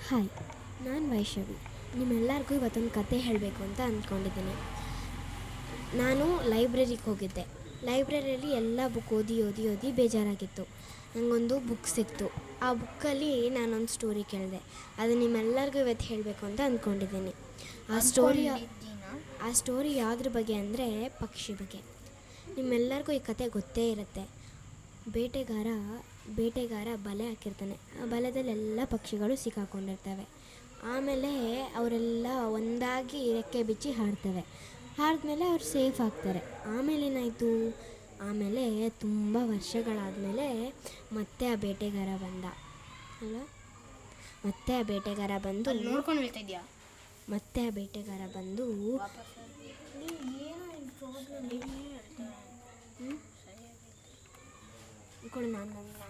hi ನಾನು ವೈಷ್ಣವಿ ನಿಮ್ಮೆಲ್ಲರಿಗೂ ಇವತ್ತೊಂದು ಕತೆ ಹೇಳಬೇಕು ಅಂತ ಅಂದ್ಕೊಂಡಿದ್ದೀನಿ ನಾನು ಲೈಬ್ರರಿಗೆ ಹೋಗಿದ್ದೆ ಲೈಬ್ರರಿಯಲ್ಲಿ ಎಲ್ಲ ಬುಕ್ ಓದಿ ಓದಿ ಓದಿ ಬೇಜಾರಾಗಿತ್ತು ನನಗೊಂದು ಬುಕ್ ಸಿಕ್ತು ಆ ಬುಕ್ಕಲ್ಲಿ ನಾನೊಂದು ಸ್ಟೋರಿ ಕೇಳಿದೆ ಅದು ನಿಮ್ಮೆಲ್ಲರಿಗೂ ಇವತ್ತು ಹೇಳಬೇಕು ಅಂತ ಅಂದ್ಕೊಂಡಿದ್ದೀನಿ ಆ ಸ್ಟೋರಿ ಆ ಸ್ಟೋರಿ ಯಾವುದ್ರ ಬಗ್ಗೆ ಅಂದರೆ ಪಕ್ಷಿ ಬಗ್ಗೆ ನಿಮ್ಮೆಲ್ಲರಿಗೂ ಈ ಕತೆ ಗೊತ್ತೇ ಇರುತ್ತೆ ಬೇಟೆಗಾರ ಬೇಟೆಗಾರ ಬಲೆ ಹಾಕಿರ್ತಾನೆ ಆ ಬಲೆದಲ್ಲೆಲ್ಲ ಪಕ್ಷಿಗಳು ಸಿಕ್ಕಾಕೊಂಡಿರ್ತವೆ ಆಮೇಲೆ ಅವರೆಲ್ಲ ಒಂದಾಗಿ ರೆಕ್ಕೆ ಬಿಚ್ಚಿ ಹಾಡ್ತವೆ ಹಾಡಿದ್ಮೇಲೆ ಅವ್ರು ಸೇಫ್ ಆಗ್ತಾರೆ ಆಮೇಲೆ ಏನಾಯಿತು ಆಮೇಲೆ ತುಂಬ ವರ್ಷಗಳಾದಮೇಲೆ ಮತ್ತೆ ಆ ಬೇಟೆಗಾರ ಬಂದ ಅಲ್ಲ ಮತ್ತೆ ಆ ಬೇಟೆಗಾರ ಬಂದು ನೋಡ್ಕೊಂಡು ಹೇಳ್ತಾ ಇದೆಯಾ ಮತ್ತೆ ಆ ಬೇಟೆಗಾರ ಬಂದು ಕೊಡು ನಾನು ನಾನು